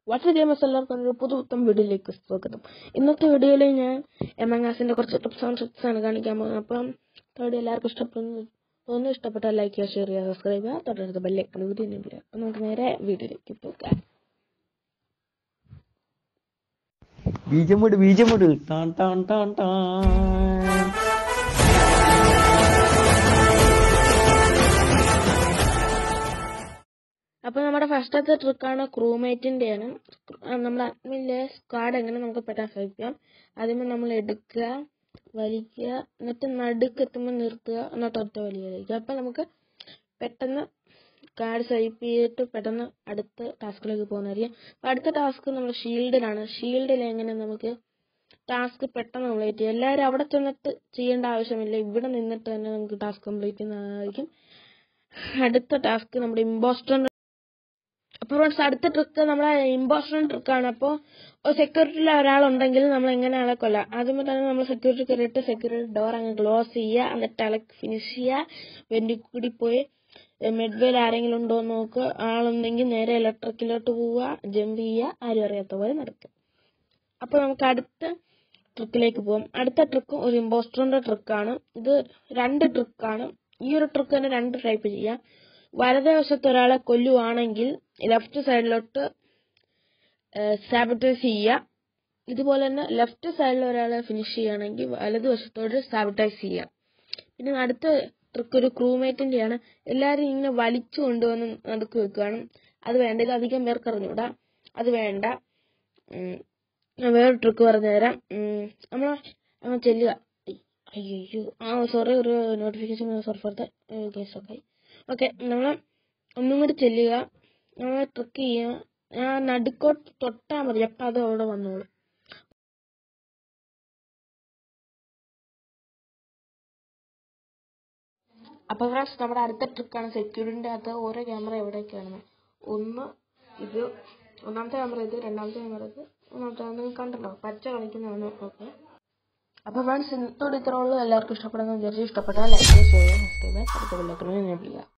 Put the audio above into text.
വാട്സ് gamers എല്ലാവർക്കും ഒരു പുതു പുത്തൻ വീഡിയോയിലേക്ക് സ്വാഗതം ഇന്നത്തെ വീഡിയോയിൽ ഞാൻ എം എൻ എസിന്റെ കുറച്ച് ടിപ്സ് ആൻഡ് ട്രിക്സ് ആണ് കാണിക്കാൻ പോകുന്നത് അപ്പം വീഡിയോ എല്ലാവർക്കും ഇഷ്ടപ്പെടുന്നു തോന്നുന്നു ഇഷ്ടപ്പെട്ടാൽ ലൈക്ക് ചെയ്യുക ഷെയർ ചെയ്യുക സബ്സ്ക്രൈബ് ചെയ്യുക തൊട്ടടുത്ത ബെല്ലൈക്കൺ വീഡിയോ ചെയ്യുക അപ്പം നമുക്ക് നേരെ വീഡിയോയിലേക്ക് പോകാം ബീജം വിട് ബീജം വിട് ടാൻ ടാൻ ടാൻ ടാൻ അപ്പോൾ നമ്മുടെ ഫസ്റ്റത്തെ ട്രിക്കാണ് ക്രൂമേറ്റിൻ്റെയാണ് നമ്മുടെ അഡ്മിലെ സ്ക്വാഡ് എങ്ങനെ നമുക്ക് പെട്ടെന്ന് സഹിക്കാം ആദ്യമേ നമ്മൾ എടുക്കുക വലിക്കുക എന്നിട്ട് നടുക്ക് എത്തുമ്പോൾ നിർത്തുക എന്നിട്ട് ഒറ്റ വലിയ വലിക്കുക അപ്പം നമുക്ക് പെട്ടെന്ന് കാർഡ് സ്വൈപ്പ് ചെയ്തിട്ട് പെട്ടെന്ന് അടുത്ത ടാസ്കിലേക്ക് പോകുന്നതായിരിക്കും അപ്പോൾ അടുത്ത ടാസ്ക് നമ്മൾ ഷീൽഡിലാണ് ഷീൽഡിൽ എങ്ങനെ നമുക്ക് ടാസ്ക് പെട്ടെന്ന് കംപ്ലീറ്റ് ചെയ്യാം എല്ലാവരും അവിടെ ചെന്നിട്ട് ചെയ്യേണ്ട ആവശ്യമില്ല ഇവിടെ നിന്നിട്ട് തന്നെ നമുക്ക് ടാസ്ക് കംപ്ലീറ്റ് ചെയ്യുന്നതായിരിക്കും അടുത്ത ടാസ്ക് നമ്മുടെ ഇമ്പോസ്റ്റർ അപ്പോൾ ഫ്രണ്ട്സ് അടുത്ത ട്രിക്ക് നമ്മുടെ ഇമ്പോസ്റ്റർ ട്രിക്കാണ് അപ്പോൾ സെക്യൂരിറ്റിയിൽ ഒരാളുണ്ടെങ്കിൽ നമ്മൾ എങ്ങനെ ആളെ കൊല്ലാം ആദ്യമേ തന്നെ നമ്മൾ സെക്യൂരിറ്റി കയറിയിട്ട് സെക്യൂരിറ്റി ഡോർ അങ്ങ് ക്ലോസ് ചെയ്യുക എന്നിട്ട് ആളെ ഫിനിഷ് ചെയ്യുക വെന്റി കൂടി പോയി മെഡ്വേൽ ആരെങ്കിലും ഉണ്ടോ എന്ന് നോക്കുക ആളുണ്ടെങ്കിൽ നേരെ ഇലക്ട്രിക്കിലോട്ട് പോവുക ജമ്പ് ചെയ്യുക ആരും അറിയാത്ത പോലെ നടക്കുക അപ്പോൾ നമുക്ക് അടുത്ത ട്രിക്കിലേക്ക് പോകാം അടുത്ത ട്രിക്കും ഒരു ഇമ്പോസ്റ്ററിന്റെ ട്രിക്കാണ് ഇത് രണ്ട് ട്രിക്കാണ് ഈ ഒരു ട്രിക്ക് തന്നെ രണ്ട് ടൈപ്പ് ചെയ്യാം വലതുവശത്ത് ഒരാളെ കൊല്ലുവാണെങ്കിൽ ലെഫ്റ്റ് സൈഡിലോട്ട് സാബിറ്റൈസ് ചെയ്യുക ഇതുപോലെ തന്നെ ലെഫ്റ്റ് സൈഡിൽ ഒരാളെ ഫിനിഷ് ചെയ്യുകയാണെങ്കിൽ വലതുവശത്തോട്ട് സാബിറ്റൈസ് ചെയ്യുക പിന്നെ അടുത്ത ട്രിക്ക് ഒരു ക്രൂമേറ്റിന്റെയാണ് എല്ലാവരും ഇങ്ങനെ വലിച്ചു കൊണ്ടുവന്ന് നടുക്ക് വെക്കുകയാണ് അത് വേണ്ട ഇത് അധികം പേർക്ക് അറിഞ്ഞൂടാ അത് വേണ്ട ഞാൻ വേറെ ട്രിക്ക് പറഞ്ഞുതരാം നമ്മൾ നമ്മൾ ചെല്ലുക അയ്യോ ആ സോറി ഒരു notification sorry for the case okay okay നമ്മൾ ഒന്നും കൂടി ചെല്ലുക നമ്മൾ ട്രിക്ക് ചെയ്യുക ആ നടുക്കോട്ട് തൊട്ടാൽ മതി അപ്പം അത് അവിടെ വന്നോളൂ അപ്പോൾ ഫ്രണ്ട്സ് നമ്മുടെ അടുത്ത ട്രിക്കാണ് സെക്യൂരിറ്റിൻ്റെ അകത്ത് ഓരോ ക്യാമറ എവിടെയൊക്കെയാണ് ഒന്ന് ഇത് ഒന്നാമത്തെ ക്യാമറ ഇത് രണ്ടാമത്തെ ക്യാമറ ഇത് മൂന്നാമത്തെ നിങ്ങൾ കണ്ടല്ലോ പച്ച കളിക്കുന്നതാണ് ഓക്കെ അപ്പോൾ ഫ്രണ്ട്സ് ഇന്നത്തോടെ ഇത്ര ഉള്ളൂ എല്ലാവർക്കും ഇഷ്ടപ്പെടുന്ന വിചാരിച്ചു ഇഷ്ടപ്പെട്ടാൽ ലൈക്ക് ചെയ്യുക സബ്സ്ക്രൈബ് ചെയ്യുക അടുത്ത ബെല്ലൈക്കൺ എനേബിൾ ചെയ്യുക